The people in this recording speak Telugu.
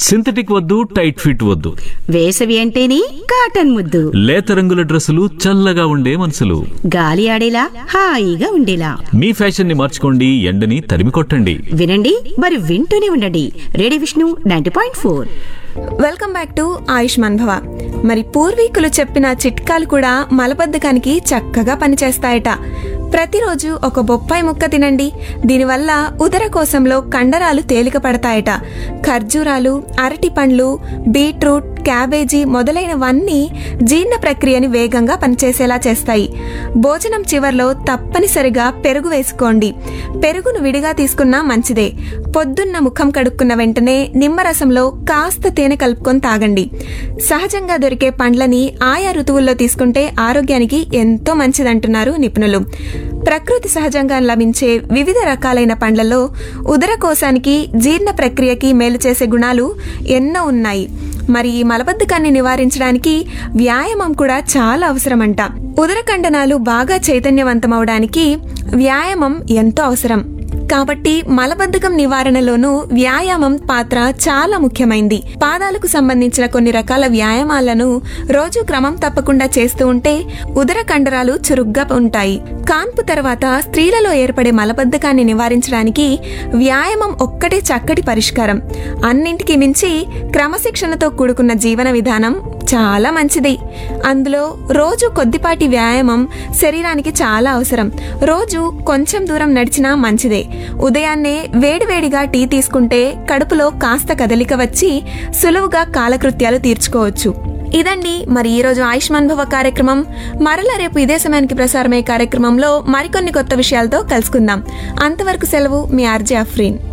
సింథటిక్ వద్దు టైట్ ఫిట్ వద్దు వేసవి అంటేనే కాటన్ ముద్దు లేత రంగుల డ్రెస్సులు చల్లగా ఉండే మనసులు గాలి ఆడేలా హాయిగా ఉండేలా మీ ఫ్యాషన్ ని మార్చుకోండి ఎండని తరిమి కొట్టండి వినండి మరి వింటూనే ఉండండి radio Vishnu ninety point four welcome back to Ayushman Bhava మరి పూర్వీకులు చెప్పిన చిట్కాలు కూడా మలబద్ధకానికి చక్కగా పనిచేస్తాయట ప్రతిరోజు ఒక బొప్పాయి ముక్క తినండి దీనివల్ల ఉదర కోశంలో కండరాలు తేలిక పడతాయట ఖర్జూరాలు అరటి పండ్లు బీట్రూట్ క్యాబేజీ మొదలైనవన్నీ జీర్ణ ప్రక్రియని వేగంగా పనిచేసేలా చేస్తాయి భోజనం చివర్లో తప్పనిసరిగా పెరుగు వేసుకోండి పెరుగును విడిగా తీసుకున్నా మంచిదే పొద్దున్న ముఖం కడుక్కున్న వెంటనే నిమ్మరసంలో కాస్త తేనె కలుపుకొని తాగండి సహజంగా దొరికే పండ్లని ఆయా ఋతువుల్లో తీసుకుంటే ఆరోగ్యానికి ఎంతో మంచిదంటున్నారు నిపుణులు ప్రకృతి సహజంగా లభించే వివిధ రకాలైన పండ్లలో ఉదర కోశానికి జీర్ణ ప్రక్రియకి మేలు చేసే గుణాలు ఎన్నో ఉన్నాయి మరి ఈ మలబద్ధకాన్ని నివారించడానికి వ్యాయామం కూడా చాలా అవసరమంట ఉదర కండనాలు బాగా చైతన్యవంతమవడానికి వ్యాయామం ఎంతో అవసరం కాబట్టి మలబద్ధకం నివారణలోనూ వ్యాయామం పాత్ర చాలా ముఖ్యమైంది పాదాలకు సంబంధించిన కొన్ని రకాల వ్యాయామాలను రోజు క్రమం తప్పకుండా చేస్తూ ఉంటే ఉదర కండరాలు చురుగ్గా ఉంటాయి కాన్పు తర్వాత స్త్రీలలో ఏర్పడే మలబద్ధకాన్ని నివారించడానికి వ్యాయామం ఒక్కటే చక్కటి పరిష్కారం అన్నింటికి మించి క్రమశిక్షణతో కూడుకున్న జీవన విధానం చాలా మంచిది అందులో రోజు కొద్దిపాటి వ్యాయామం శరీరానికి చాలా అవసరం రోజు కొంచెం దూరం నడిచినా మంచిదే ఉదయాన్నే వేడివేడిగా టీ తీసుకుంటే కడుపులో కాస్త కదలిక వచ్చి సులువుగా కాలకృత్యాలు తీర్చుకోవచ్చు ఇదండి మరి ఈ రోజు ఆయుష్మాన్ భవ కార్యక్రమం మరలా రేపు ఇదే సమయానికి ప్రసారమయ్యే కార్యక్రమంలో మరికొన్ని కొత్త విషయాలతో కలుసుకుందాం అంతవరకు సెలవు మీ ఆర్జే అఫ్రీన్